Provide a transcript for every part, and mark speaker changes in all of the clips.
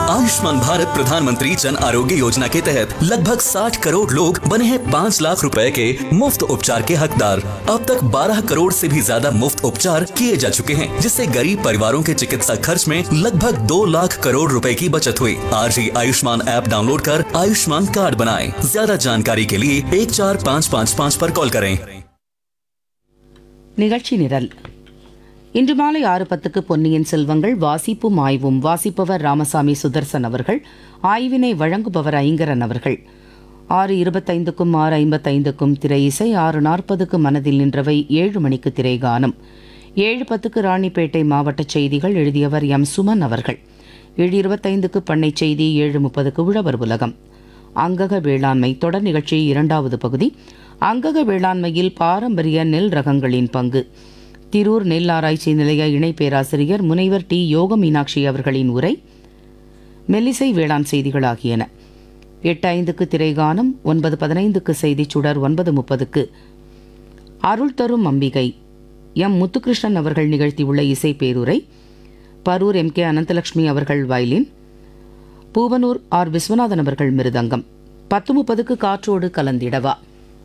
Speaker 1: आयुष्मान भारत प्रधानमंत्री जन आरोग्य योजना के तहत लगभग 60 करोड़ लोग बने हैं 5 लाख रुपए के मुफ्त उपचार के हकदार अब तक 12 करोड़ से भी ज्यादा मुफ्त उपचार किए जा चुके हैं जिससे गरीब परिवारों के चिकित्सा खर्च में लगभग 2 लाख करोड़ रुपए की बचत हुई आज ही आयुष्मान ऐप डाउनलोड कर आयुष्मान कार्ड बनाएं ज्यादा जानकारी के लिए एक चार पाँच पाँच पाँच पर कॉल करें
Speaker 2: நிகழ்ச்சி நிரல் இன்று மாலை ஆறு பத்துக்கு பொன்னியின் செல்வங்கள் வாசிப்பும் ஆய்வும் வாசிப்பவர் ராமசாமி சுதர்சன் அவர்கள் ஆய்வினை வழங்குபவர் ஐங்கரன் அவர்கள் ஆறு இருபத்தைந்துக்கும் ஆறு ஐம்பத்தைந்துக்கும் திரை இசை ஆறு நாற்பதுக்கு மனதில் நின்றவை ஏழு மணிக்கு திரைகானம் ஏழு பத்துக்கு ராணிப்பேட்டை மாவட்ட செய்திகள் எழுதியவர் எம் சுமன் அவர்கள் ஏழு இருபத்தைந்துக்கு பண்ணை செய்தி ஏழு முப்பதுக்கு உழவர் உலகம் அங்கக வேளாண்மை தொடர் நிகழ்ச்சி இரண்டாவது பகுதி அங்கக வேளாண்மையில் பாரம்பரிய நெல் ரகங்களின் பங்கு திரூர் நெல் ஆராய்ச்சி நிலைய இணை பேராசிரியர் முனைவர் டி யோக மீனாட்சி அவர்களின் உரை மெல்லிசை வேளாண் செய்திகள் ஆகியன எட்டு ஐந்துக்கு திரைகானம் ஒன்பது பதினைந்துக்கு செய்திச் சுடர் ஒன்பது முப்பதுக்கு அருள் தரும் அம்பிகை எம் முத்துகிருஷ்ணன் அவர்கள் நிகழ்த்தியுள்ள இசை பேருரை பரூர் எம் கே அனந்தலட்சுமி அவர்கள் வயலின் பூவனூர் ஆர் விஸ்வநாதன் அவர்கள் மிருதங்கம் பத்து முப்பதுக்கு காற்றோடு கலந்திடவா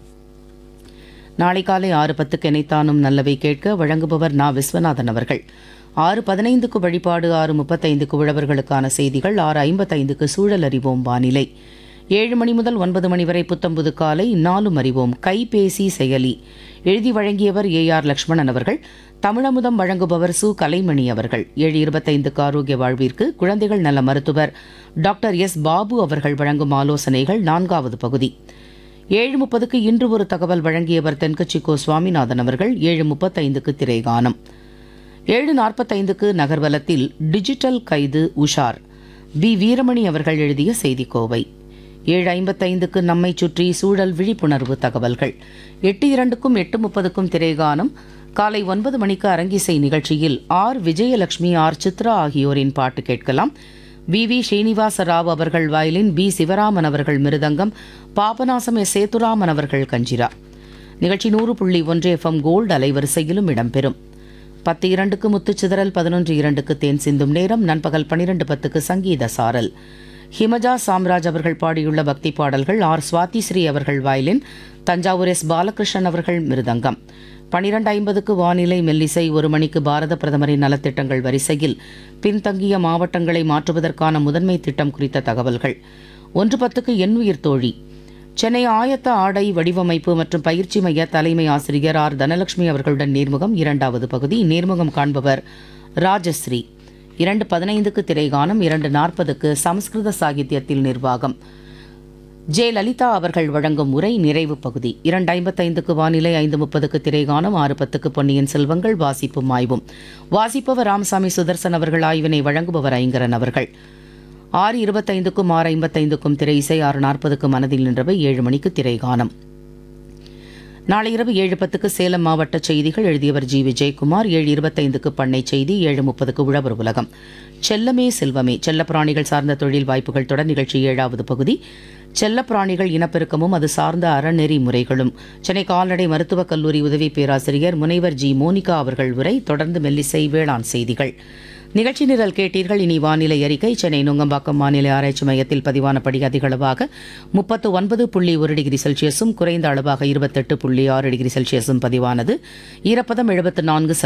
Speaker 2: நாளை காலை ஆறு பத்துக்கு இணைத்தானும் நல்லவை கேட்க வழங்குபவர் நா விஸ்வநாதன் அவர்கள் ஆறு பதினைந்துக்கு வழிபாடு ஆறு முப்பத்தைந்துக்கு உழவர்களுக்கான செய்திகள் ஆறு ஐம்பத்தைந்துக்கு சூழல் அறிவோம் வானிலை ஏழு மணி முதல் ஒன்பது மணி வரை புத்தம்புது காலை நாலும் அறிவோம் கைபேசி செயலி எழுதி வழங்கியவர் ஏ ஆர் லக்ஷ்மணன் அவர்கள் தமிழமுதம் வழங்குபவர் சு கலைமணி அவர்கள் ஏழு இருபத்தைந்துக்கு ஆரோக்கிய வாழ்விற்கு குழந்தைகள் நல மருத்துவர் டாக்டர் எஸ் பாபு அவர்கள் வழங்கும் ஆலோசனைகள் நான்காவது பகுதி ஏழு முப்பதுக்கு இன்று ஒரு தகவல் வழங்கியவர் தென்கட்சி கோ சுவாமிநாதன் அவர்கள் ஏழு முப்பத்தைந்துக்கு திரைகானம் ஏழு நாற்பத்தைந்துக்கு நகர்வலத்தில் டிஜிட்டல் கைது உஷார் பி வீரமணி அவர்கள் எழுதிய செய்திக்கோவை ஏழு ஐம்பத்தைந்துக்கு நம்மை சுற்றி சூழல் விழிப்புணர்வு தகவல்கள் எட்டு இரண்டுக்கும் எட்டு முப்பதுக்கும் திரைகானம் காலை ஒன்பது மணிக்கு அரங்கிசை நிகழ்ச்சியில் ஆர் விஜயலட்சுமி ஆர் சித்ரா ஆகியோரின் பாட்டு கேட்கலாம் வி வி ஸ்ரீனிவாச ராவ் அவர்கள் வயலின் பி சிவராமன் அவர்கள் மிருதங்கம் பாபநாசம் எஸ் சேதுராமன் அவர்கள் கஞ்சிரா நிகழ்ச்சி நூறு புள்ளி ஒன்று எஃப்எம் கோல்டு அலைவரிசையிலும் இடம்பெறும் பத்து இரண்டுக்கு முத்துச்சிதறல் பதினொன்று இரண்டுக்கு தேன் சிந்தும் நேரம் நண்பகல் பனிரெண்டு பத்துக்கு சங்கீத சாரல் ஹிமஜா சாம்ராஜ் அவர்கள் பாடியுள்ள பக்தி பாடல்கள் ஆர் சுவாதி ஸ்ரீ அவர்கள் வயலின் தஞ்சாவூர் எஸ் பாலகிருஷ்ணன் அவர்கள் மிருதங்கம் பனிரெண்டு ஐம்பதுக்கு வானிலை மெல்லிசை ஒரு மணிக்கு பாரத பிரதமரின் நலத்திட்டங்கள் வரிசையில் பின்தங்கிய மாவட்டங்களை மாற்றுவதற்கான முதன்மை திட்டம் குறித்த தகவல்கள் ஒன்று பத்துக்கு எண்ணுயிர் தோழி சென்னை ஆயத்த ஆடை வடிவமைப்பு மற்றும் பயிற்சி மைய தலைமை ஆசிரியர் ஆர் தனலட்சுமி அவர்களுடன் நேர்முகம் இரண்டாவது பகுதி நேர்முகம் காண்பவர் ராஜஸ்ரீ இரண்டு பதினைந்துக்கு திரைகானம் இரண்டு நாற்பதுக்கு சமஸ்கிருத சாகித்யத்தில் நிர்வாகம் ஜே லலிதா அவர்கள் வழங்கும் உரை நிறைவு பகுதி இரண்டு ஐம்பத்தைந்துக்கு வானிலை ஐந்து முப்பதுக்கு திரைகானம் ஆறு பத்துக்கு பொன்னியின் செல்வங்கள் வாசிப்பும் ஆய்வும் வாசிப்பவர் ராமசாமி சுதர்சன் அவர்கள் ஆய்வினை வழங்குபவர் ஐங்கரன் அவர்கள் ஆறு இருபத்தைந்துக்கும் ஆறு ஐம்பத்தைந்துக்கும் திரை இசை ஆறு நாற்பதுக்கு மனதில் நின்றவை ஏழு மணிக்கு திரைகானம் நாளை இரவு ஏழு பத்துக்கு சேலம் மாவட்ட செய்திகள் எழுதியவர் ஜி விஜயகுமார் ஏழு இருபத்தைந்துக்கு பண்ணை செய்தி ஏழு முப்பதுக்கு உழவர் உலகம் செல்லமே செல்வமே செல்லப்பிராணிகள் சார்ந்த தொழில் வாய்ப்புகள் தொடர் நிகழ்ச்சி ஏழாவது பகுதி செல்லப்பிராணிகள் இனப்பெருக்கமும் அது சார்ந்த அறநெறி முறைகளும் சென்னை கால்நடை மருத்துவக் கல்லூரி உதவி பேராசிரியர் முனைவர் ஜி மோனிகா அவர்கள் உரை தொடர்ந்து மெல்லிசை வேளாண் செய்திகள் நிகழ்ச்சி நிரல் கேட்டீர்கள் இனி வானிலை அறிக்கை சென்னை நுங்கம்பாக்கம் வானிலை ஆராய்ச்சி மையத்தில் பதிவானபடி அதிக அளவாக முப்பத்து ஒன்பது புள்ளி ஒரு டிகிரி செல்சியஸும் குறைந்த அளவாக இருபத்தெட்டு புள்ளி ஆறு டிகிரி செல்சியஸும் பதிவானது ஈரப்பதம் எழுபத்து நான்கு